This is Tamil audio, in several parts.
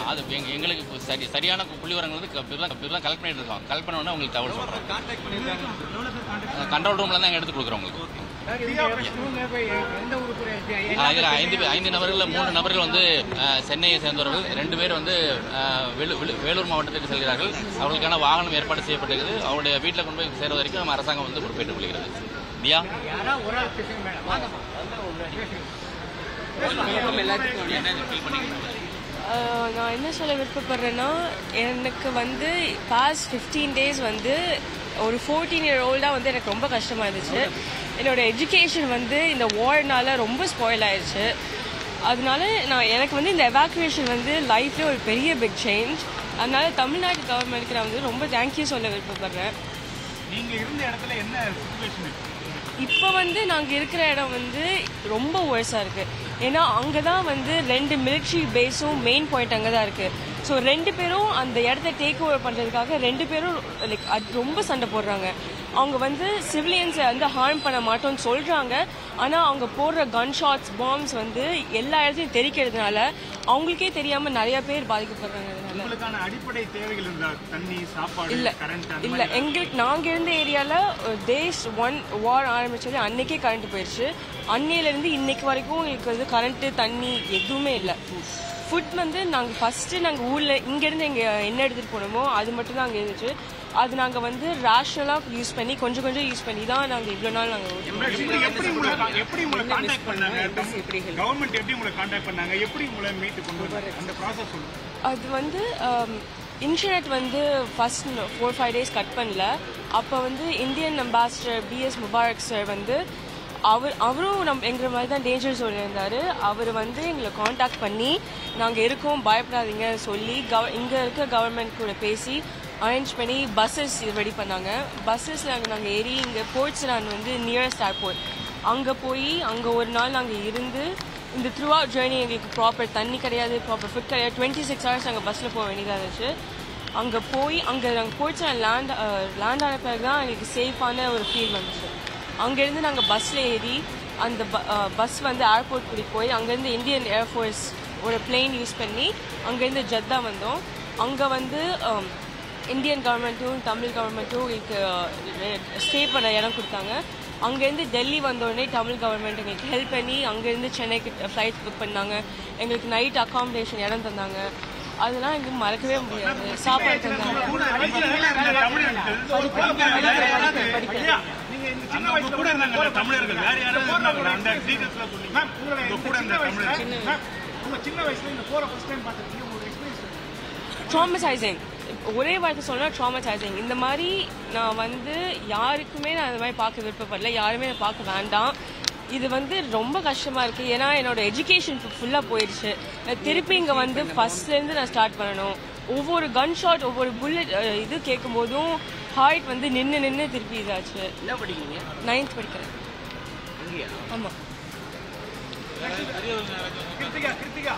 அது எங்க- எங்களுக்கு இப்போ சரி சரியான புள்ளி விவரங்கள் வந்து இப்பெல்லாம் கலெக்ட் பண்ணிட்டு இருக்கோம் கலெக்ட் பண்ண உடனே உங்களுக்கு தகவல் சொல்கிறோம் கான்டாக்ட் பண்ணியிருக்காங்க கண்ட்ரோல் ரூம்ல தான் எடுத்து கொடுக்குறோம் உங்களுக்கு அதில் ஐந்து பேர் ஐந்து நபர்கள் மூன்று நபர்கள் வந்து அஹ், சென்னையை சேர்ந்தவர்கள் ரெண்டு பேர் வந்து அஹ், வேலு- வேலு- வேலூர் மாவட்டத்திற்கு செல்கிறார்கள் அவர்களுக்கான வாகனம் ஏற்பாடு செய்யப்பட்டிருக்குது அவருடைய வீட்டில் கொண்டு போய் சேர்வது வரைக்கும் நம்ம அரசாங்கம் வந்து பொறுப்பேற்றுக் கொள்கிறது தியா என்ன ஃபீல் பண்ணிக்கிறீங்க ஆஹ் நான் என்ன சொல்ல விருப்பப்படுறேன்னா எனக்கு வந்து பாஸ்ட் ஃபிஃப்டீன் டேஸ் வந்து ஒரு ஃபோர்டீன் இயர் ஓல்டாக வந்து எனக்கு ரொம்ப கஷ்டமாக இருந்துச்சு என்னோட எஜுகேஷன் வந்து இந்த வார்னால ரொம்ப ஸ்பாயில் ஆயிடுச்சு அதனால நான் எனக்கு வந்து இந்த எவாக்குவேஷன் வந்து லைஃப்லேயே ஒரு பெரிய பிக் சேஞ்ச் அதனால தமிழ்நாடு கவர்மெண்ட்டுக்கு நான் வந்து ரொம்ப தேங்க்யூ சொல்ல விருப்பப்படுறேன் நீங்க இருந்த இடத்துல என்ன சுச்சுவேஷன் இப்போ வந்து நாங்கள் இருக்கிற இடம் வந்து ரொம்ப ஒர்ஸாக இருக்கு ஏன்னா அங்கே தான் வந்து ரெண்டு மிலிட்ரி பேஸும் மெயின் பாயிண்ட் அங்கே தான் இருக்கு ஸோ ரெண்டு பேரும் அந்த இடத்த டேக் ஓவர் பண்ணுறதுக்காக ரெண்டு பேரும் லைக் அது ரொம்ப சண்டை போடுறாங்க அவங்க வந்து சிவிலியன்ஸை வந்து ஹார்ம் பண்ண மாட்டோம்னு சொல்கிறாங்க ஆனால் அவங்க போடுற கன் ஷாட்ஸ் பாம்ஸ் வந்து எல்லா இடத்தையும் தெரிக்கிறதுனால அவங்களுக்கே தெரியாமல் நிறைய பேர் பாதிக்கப்படுறாங்க அதனால உங்களுக்கான அடிப்படை தேவைகள் இருந்தா தண்ணி சாப்பாடு இல்ல கரண்ட் அந்த இல்ல எங்களுக்கு நாங்க இருந்த ஏரியால டேஸ் ஒன் வார் ஆரம்பிச்சது அன்னைக்கே கரண்ட் போயிடுச்சு அன்னையில இருந்து இன்னைக்கு வரைக்கும் எங்களுக்கு வந்து கரண்ட் தண்ணி எதுவுமே இல்ல ஃபுட் வந்து நாங்க ஃபர்ஸ்ட் நாங்க ஊர்ல இங்க இருந்து எங்க என்ன எடுத்துட்டு போனோமோ அது மட்டும் தான் அங்க இருந்துச்சு அது நாங்க வந்து ரேஷனலா யூஸ் பண்ணி கொஞ்சம் கொஞ்சம் யூஸ் பண்ணி தான் நாங்க இவ்வளவு நாள் நாங்க ஓட்டினோம். எப்படி எப்படி உங்களை எப்படி உங்களை கான்டாக்ட் பண்ணாங்க கவர்மெண்ட் எப்படி உங்களை கான்டாக்ட் பண்ணாங்க எப்படி உங்களை மீட்டு கொண்டு வந்தாங்க அந்த ப்ராசஸ் சொல்லுங்க அது வந்து இன்டர்நெட் வந்து first four five days cut பண்ணல அப்போ வந்து Indian ambassador P S Mubarak sir வந்து அவர் அவரும் நம் எங்களை மாதிரி தான் டேஞ்சர் ஜோனில் இருந்தார் அவர் வந்து எங்களை காண்டாக்ட் பண்ணி நாங்கள் இருக்கோம் பயப்படாதீங்க சொல்லி கவ இங்கே இருக்க கவர்மெண்ட் கூட பேசி அரேஞ்ச் பண்ணி பஸ்ஸஸ் ரெடி பண்ணாங்க பஸ்ஸஸ் நாங்கள் நாங்கள் ஏறி இங்கே போர்ட்ஸ்லாண்ட் வந்து நியரஸ்ட் ஏர்போர்ட் அங்கே போய் அங்கே ஒரு நாள் நாங்கள் இருந்து இந்த த்ரூ அவுட் ஜேர்னி எங்களுக்கு ப்ராப்பர் தண்ணி கிடையாது ப்ராப்பர் ஃபுட் கிடையாது டுவெண்ட்டி சிக்ஸ் ஹவர்ஸ் நாங்கள் பஸ்ஸில் போக வேண்டியதாக இருந்துச்சு அங்கே போய் அங்கே நாங்கள் போயிட்டு லேண்ட் லேண்ட் ஆன பிறகு தான் எங்களுக்கு சேஃபான ஒரு ஃபீல் வந்துச்சு அங்கேருந்து நாங்கள் பஸ்ஸில் ஏறி அந்த பஸ் வந்து ஏர்போர்ட் கூட்டிகிட்டு போய் அங்கேருந்து இந்தியன் ஏர்ஃபோர்ஸ் ஒரு பிளேன் யூஸ் பண்ணி அங்கேருந்து ஜத்தா வந்தோம் அங்கே வந்து um, இந்தியன் கவர்மெண்ட்டும் தமிழ் கவர்மெண்ட்டும் எங்களுக்கு ஸ்டே பண்ண இடம் கொடுத்தாங்க அங்கேருந்து டெல்லி வந்த உடனே தமிழ் கவர்மெண்ட் எங்களுக்கு ஹெல்ப் பண்ணி அங்கேருந்து சென்னைக்கு ஃப்ளைட் புக் பண்ணாங்க எங்களுக்கு நைட் அகாமடேஷன் இடம் தந்தாங்க அதெல்லாம் எங்களுக்கு மறக்கவே முடியாது சாப்பாடு தந்தாங்க நீங்க இந்த சின்ன வயசுல கூட இருந்தாங்கல்ல தமிழர்கள் வேற யாராவது இருந்தாங்களா அந்த டீடைல்ஸ்ல சொன்னீங்க மேம் உங்க கூட இருந்த தமிழர்கள் மேம் உங்க சின்ன வயசுல இந்த போற ஃபர்ஸ்ட் டைம் பார்த்துருக்கீங்க உங்களுக்கு எக்ஸ்பீரியன்ஸ் ட்ராமடைசிங் ஒரே வார்த்தை சொன்னா ட்ராமடைசிங் இந்த மாதிரி நான் வந்து யாருக்குமே நான் இந்த மாதிரி பார்க்க விருப்பப்படல யாருமே அதை பார்க்க வேண்டாம் இது வந்து ரொம்ப கஷ்டமா இருக்கு ஏன்னா என்னோட எஜுகேஷன் ஃபுல்லா போயிடுச்சு நான் திருப்பி இங்க வந்து ஃபர்ஸ்ட்ல இருந்து நான் ஸ்டார்ட் பண்ணணும் ஒவ்வொரு கன் ஷாட் ஒவ்வொரு புல்லட் இது கேட்கும் போதும் ஹார்ட் வந்து நின்று நின்று திருப்பி இதாச்சு என்ன படிக்கிறீங்க நைன்த் படிக்கிறேன் இங்கேயா ஆமா கிருத்திகா கிருத்திகா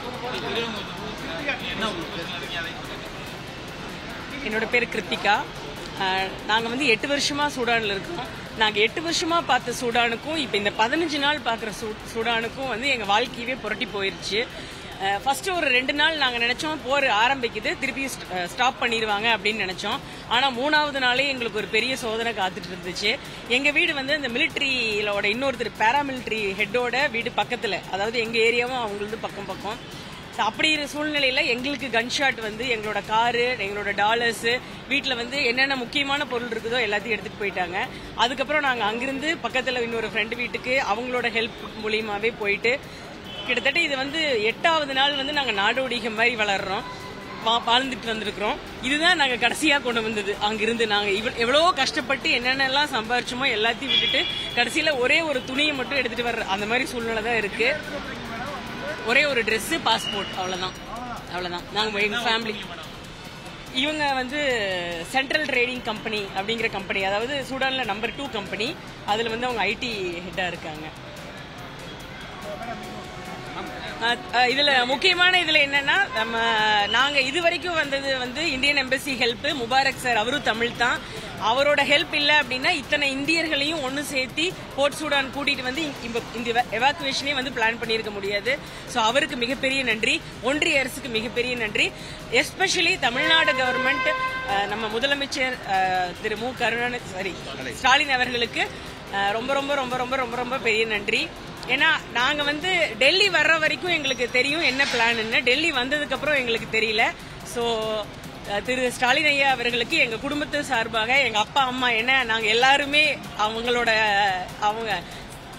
என்னோட பேர் கிருத்திகா நாங்கள் வந்து எட்டு வருஷமாக சூடானில் இருக்கோம் நாங்கள் எட்டு வருஷமாக பார்த்த சூடானுக்கும் இப்போ இந்த பதினஞ்சு நாள் பார்க்குற சூ சூடானுக்கும் வந்து எங்கள் வாழ்க்கையவே புரட்டி போயிருச்சு ஃபர்ஸ்ட் ஒரு ரெண்டு நாள் நாங்கள் நினைச்சோம் போர் ஆரம்பிக்குது திருப்பி ஸ்டாப் பண்ணிடுவாங்க அப்படின்னு நினைச்சோம் ஆனால் மூணாவது நாளே எங்களுக்கு ஒரு பெரிய சோதனை காத்துட்டு இருந்துச்சு எங்கள் வீடு வந்து இந்த மிலிட்ரியிலோட இன்னொருத்தர் பேராமிலிட்ரி ஹெட்டோட வீடு பக்கத்தில் அதாவது எங்கள் ஏரியாவும் அவங்களது பக்கம் பக்கம் So, அப்படி ஒரு சூழ்நிலையில எங்களுக்கு கன்ஷாட் வந்து எங்களோட காரு எங்களோட டாலர்ஸ் வீட்டில் வந்து என்னென்ன முக்கியமான பொருள் இருக்குதோ எல்லாத்தையும் எடுத்துட்டு போயிட்டாங்க அதுக்கப்புறம் நாங்கள் அங்கிருந்து பக்கத்தில் இன்னொரு ஃப்ரெண்டு வீட்டுக்கு அவங்களோட ஹெல்ப் மூலியமாவே போயிட்டு கிட்டத்தட்ட இது வந்து எட்டாவது நாள் வந்து நாங்கள் நாடோடிகம் மாதிரி வளர்றோம் வா- வாழ்ந்துட்டு வந்திருக்கிறோம் இதுதான் நாங்கள் கடைசியாக கொண்டு வந்தது அங்கிருந்து நாங்கள் இவ்வளோ எவ்வளோ கஷ்டப்பட்டு என்னென்னலாம் சம்பாரிச்சோமோ எல்லாத்தையும் விட்டுட்டு கடைசியில் ஒரே ஒரு துணியை மட்டும் எடுத்துட்டு வர்ற அந்த மாதிரி சூழ்நிலை தான் இருக்கு ஒரே ஒரு Dress பாஸ்போர்ட் அவ்வளவுதான் அவ்வளவுதான் நாங்க எங்க ஃபேமிலி இவங்க வந்து சென்ட்ரல் ட்ரேடிங் கம்பெனி அப்படிங்கிற கம்பெனி அதாவது சூடான்ல நம்பர் டூ கம்பெனி அதுல வந்து அவங்க ஐடி ஹெட்டா இருக்காங்க அஹ், அஹ், இதுல முக்கியமான இதுல என்னன்னா நம்ம நாங்க இது வரைக்கும் வந்தது வந்து Indian embassy help Mubarak sir அவரும் தமிழ் தான் அவரோட ஹெல்ப் இல்ல அப்படின்னா இத்தனை இந்தியர்களையும் ஒன்னு சேர்த்து போர்ட் சூடான் கூட்டிட்டு வந்து இந்த- இந்த எவாக்குவேஷனே வந்து பிளான் பண்ணியிருக்க முடியாது ஸோ அவருக்கு மிகப்பெரிய நன்றி ஒன்றிய அரசுக்கு மிகப்பெரிய நன்றி எஸ்பெஷலி தமிழ்நாடு கவர்மெண்ட் நம்ம முதலமைச்சர் அஹ், திரு மு கருணாநிதி சாரி ஸ்டாலின் அவர்களுக்கு அஹ், ரொம்ப ரொம்ப ரொம்ப ரொம்ப ரொம்ப ரொம்ப பெரிய நன்றி ஏன்னா நாங்க வந்து டெல்லி வர்ற வரைக்கும் எங்களுக்கு தெரியும் என்ன பிளான்னு டெல்லி வந்ததுக்கு அப்புறம் எங்களுக்கு தெரியல ஸோ திரு ஸ்டாலின் ஐயா அவர்களுக்கு எங்க குடும்பத்து சார்பாக எங்க அப்பா அம்மா என்ன நாங்க எல்லாருமே அவங்களோட அவங்க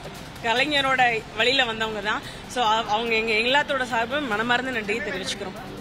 கலைஞரோட வழியில வந்தவங்க தான் ஸோ அவங்க எங்க எல்லாத்தோட சார்பும் மனமார்ந்த நன்றியை தெரிவிச்சுக்கிறோம்